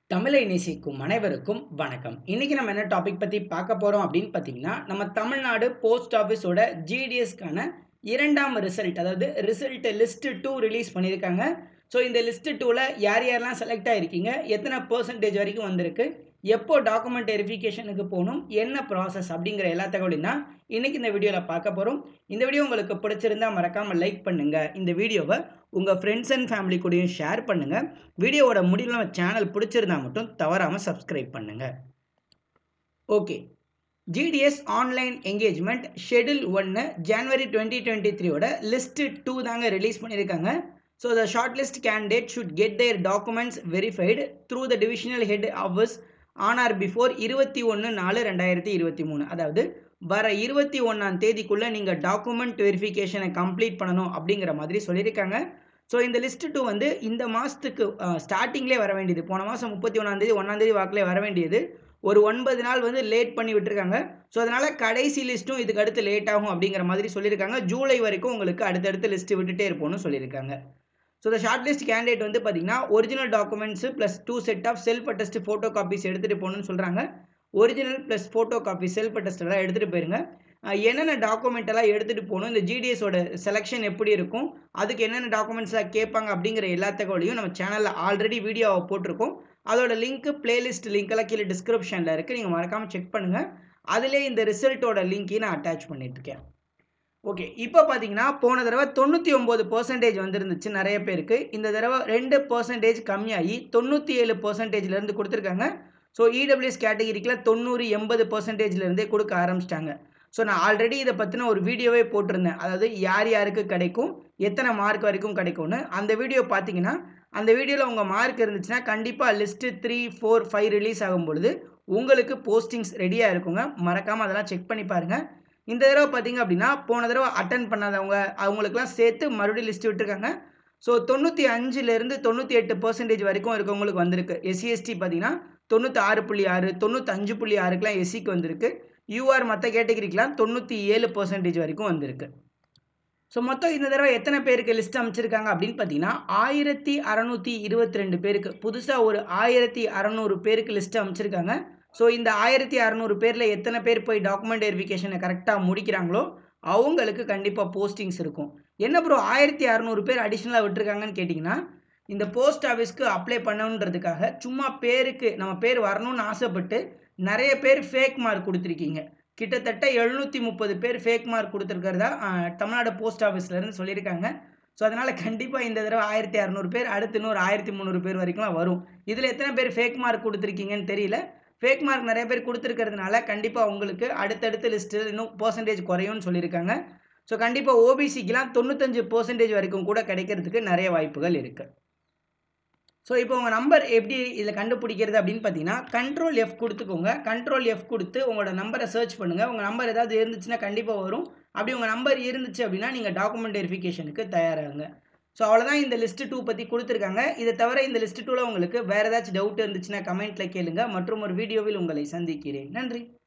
தமிழை நேசிக்கும் அனைவருக்கும் வணக்கம் இன்னைக்கு நம்ம என்ன டாபிக் பற்றி பார்க்க போகிறோம் அப்படின்னு பார்த்தீங்கன்னா நம்ம தமிழ்நாடு போஸ்ட் ஆஃபீஸோட ஜிடிஎஸ்க்கான இரண்டாம் ரிசல்ட் அதாவது ரிசல்ட் லிஸ்ட் டூ ரிலீஸ் பண்ணியிருக்காங்க ஸோ இந்த லிஸ்ட் டூவில் யார் யாரெல்லாம் செலக்ட் ஆகிருக்கீங்க எத்தனை பர்சன்டேஜ் வரைக்கும் வந்திருக்கு எப்போ டாக்குமெண்ட் வெரிஃபிகேஷனுக்கு போகணும் என்ன ப்ராசஸ் அப்படிங்கிற எல்லா தகவலையும் தான் இன்றைக்கி இந்த வீடியோவில் பார்க்க போகிறோம் இந்த வீடியோ உங்களுக்கு பிடிச்சிருந்தா மறக்காமல் லைக் பண்ணுங்கள் இந்த வீடியோவை உங்கள் ஃப்ரெண்ட்ஸ் அண்ட் ஃபேமிலி கூடயும் ஷேர் பண்ணுங்கள் வீடியோவோட முடிவில் நம்ம சேனல் பிடிச்சிருந்தா மட்டும் தவறாமல் சப்ஸ்கிரைப் பண்ணுங்கள் okay GDS online engagement schedule ஒன்று ஜனவரி டுவெண்ட்டி டுவெண்ட்டி த்ரீயோட லிஸ்ட்டு டூ தாங்க ரிலீஸ் பண்ணியிருக்காங்க so the short list candidate should get their documents verified through the divisional head office on or before இருபத்தி ஒன்று நாலு ரெண்டாயிரத்தி இருபத்தி மூணு அதாவது வர இருபத்தி ஒன்றாம் தேதிக்குள்ளே நீங்கள் டாக்குமெண்ட் வெரிஃபிகேஷனை கம்ப்ளீட் பண்ணணும் அப்படிங்கிற மாதிரி சொல்லியிருக்காங்க ஸோ இந்த லிஸ்ட் டூ வந்து இந்த மாதத்துக்கு ஸ்டார்டிங்லேயே வர வேண்டியது போன மாதம் முப்பத்தி ஒன்றாந்தேதி ஒன்றாந்தேதி வாக்கிலே வர வேண்டியது ஒரு ஒன்பது நாள் வந்து லேட் பண்ணி விட்டுருக்காங்க ஸோ அதனால் கடைசி லிஸ்ட்டும் இதுக்கு அடுத்து லேட் ஆகும் அப்படிங்கிற மாதிரி சொல்லியிருக்காங்க ஜூலை வரைக்கும் உங்களுக்கு அடுத்தடுத்து லிஸ்ட்டு விட்டுட்டே இருப்போம்னு சொல்லியிருக்காங்க ஸோ இந்த ஷார்ட் லிஸ்ட் கேண்டிடேட் வந்து பார்த்தீங்கன்னா original documents plus two set of self attest photo copies எடுத்துகிட்டு போகணும்னு சொல்கிறாங்க original plus photo copy self attest எல்லாம் எடுத்துகிட்டு போயிருங்க என்னென்ன டாக்குமெண்ட் எல்லாம் எடுத்துகிட்டு போகணும் இந்த ஜிடிஎஸோட செலெக்ஷன் எப்படி இருக்கும் அதுக்கு என்னென்ன டாக்குமெண்ட்ஸ்லாம் கேட்பாங்க அப்படிங்கிற எல்லா தகவலையும் நம்ம சேனலில் ஆல்ரெடி வீடியோவை போட்டிருக்கோம் அதோட லிங்க்கு பிளேலிஸ்ட் லிங்க்கெல்லாம் கீழே டிஸ்கிரிப்ஷனில் இருக்குது நீங்கள் மறக்காமல் செக் பண்ணுங்கள் அதிலே இந்த ரிசல்ட்டோட லிங்க்கையும் நான் அட்டாச் பண்ணிட்டுருக்கேன் ஓகே இப்போ பார்த்தீங்கன்னா போன தடவை தொண்ணூற்றி ஒம்பது பர்சன்டேஜ் வந்துருந்துச்சு நிறைய பேருக்கு இந்த தடவை ரெண்டு பர்சன்டேஜ் கம்மியாகி தொண்ணூற்றி ஏழு பர்சன்டேஜ்லேருந்து கொடுத்துருக்காங்க ஸோ இடபிள்யூஎஸ் கேட்டகிரிக்கில் தொண்ணூறு எண்பது பர்சன்டேஜ்லேருந்தே கொடுக்க ஆரம்பிச்சிட்டாங்க ஸோ நான் ஆல்ரெடி இதை பற்றின ஒரு வீடியோவே போட்டிருந்தேன் அதாவது யார் யாருக்கு கிடைக்கும் எத்தனை மார்க் வரைக்கும் கிடைக்கும்னு அந்த வீடியோ பார்த்தீங்கன்னா அந்த வீடியோவில் உங்கள் மார்க் இருந்துச்சுன்னா கண்டிப்பாக list three four five release ஆகும் பொழுது உங்களுக்கு போஸ்டிங்ஸ் ரெடியாக இருக்குங்க மறக்காமல் அதெல்லாம் செக் பண்ணி பாருங்கள் இந்த தடவை பார்த்தீங்க அப்படின்னா போன தடவை அட்டன் பண்ணாதவங்க அவங்களுக்குலாம் சேர்த்து மறுபடியும் லிஸ்ட் விட்டுருக்காங்க ஸோ தொண்ணூற்றி அஞ்சுலேருந்து தொண்ணூற்றி எட்டு பர்சன்டேஜ் வரைக்கும் இருக்கவங்களுக்கு வந்திருக்கு எஸ்சிஎஸ்டி பார்த்தீங்கன்னா தொண்ணூற்றி ஆறு புள்ளி ஆறு தொண்ணூத்தஞ்சு புள்ளி ஆறுக்கெலாம் எஸ்சிக்கு வந்திருக்கு யூஆர் மற்ற கேட்டகிரிக்கெலாம் தொண்ணூற்றி ஏழு பர்சன்டேஜ் வரைக்கும் வந்திருக்கு ஸோ மொத்தம் இந்த தடவை எத்தனை பேருக்கு லிஸ்ட் அமைச்சிருக்காங்க அப்படின்னு பார்த்தீங்கன்னா ஆயிரத்தி அறநூற்றி இருபத்தி ரெண்டு பேருக்கு புதுசாக ஒரு ஆயிரத்தி அறநூறு பேருக்கு லிஸ்ட் அமைச்சிருக்காங்க ஸோ இந்த ஆயிரத்தி அறநூறு பேரில் எத்தனை பேர் போய் டாக்குமெண்ட் வெரிஃபிகேஷனை கரெக்டாக முடிக்கிறாங்களோ அவங்களுக்கு கண்டிப்பாக போஸ்டிங்ஸ் இருக்கும் என்ன ப்ரோ ஆயிரத்தி அறநூறு பேர் அடிஷ்னலாக விட்டுருக்காங்கன்னு கேட்டிங்கன்னா இந்த போஸ்ட் ஆஃபீஸ்க்கு அப்ளை பண்ணணுன்றதுக்காக சும்மா பேருக்கு நம்ம பேர் வரணும்னு ஆசைப்பட்டு நிறைய பேர் ஃபேக் மார்க் கொடுத்துருக்கீங்க கிட்டத்தட்ட எழுநூற்றி முப்பது பேர் ஃபேக் மார்க் கொடுத்துருக்கிறதா தமிழ்நாடு போஸ்ட் ஆஃபீஸ்லேருந்து சொல்லியிருக்காங்க ஸோ அதனால் கண்டிப்பாக இந்த தடவை ஆயிரத்தி அறநூறு பேர் அடுத்து இன்னொரு ஆயிரத்தி முந்நூறு பேர் வரைக்கும்லாம் வரும் இதில் எத்தனை பேர் ஃபேக் மார்க் கொடுத்துருக்கீங்கன்னு தெரியல ஃபேக் மார்க் நிறைய பேர் கொடுத்துருக்கிறதுனால கண்டிப்பாக உங்களுக்கு அடுத்தடுத்த லிஸ்ட்டில் இன்னும் பர்சன்டேஜ் குறையும்னு சொல்லியிருக்காங்க ஸோ கண்டிப்பாக ஓபிசிக்கெலாம் தொண்ணூத்தஞ்சு பர்சன்டேஜ் வரைக்கும் கூட கிடைக்கிறதுக்கு நிறைய வாய்ப்புகள் இருக்குது ஸோ இப்போ உங்கள் நம்பர் எப்படி இதில் கண்டுபிடிக்கிறது அப்படின்னு பார்த்தீங்கன்னா கண்ட்ரோல் எஃப் கொடுத்துக்கோங்க கண்ட்ரோல் எஃப் கொடுத்து உங்களோட நம்பரை சர்ச் பண்ணுங்கள் உங்கள் நம்பர் ஏதாவது இருந்துச்சுன்னா கண்டிப்பாக வரும் அப்படி உங்கள் நம்பர் இருந்துச்சு அப்படின்னா நீங்கள் டாக்குமெண்ட் வெரிஃபிகேஷனுக்கு தயாராகுங்க ஸோ அவ்வளோதான் இந்த லிஸ்ட்டு டூ பற்றி கொடுத்துருக்காங்க இதை தவிர இந்த லிஸ்ட்டு டூவில் உங்களுக்கு வேறு ஏதாச்சும் டவுட் இருந்துச்சுன்னா கமெண்ட்டில் கேளுங்க மற்றும் ஒரு வீடியோவில் உங்களை சந்திக்கிறேன் நன்றி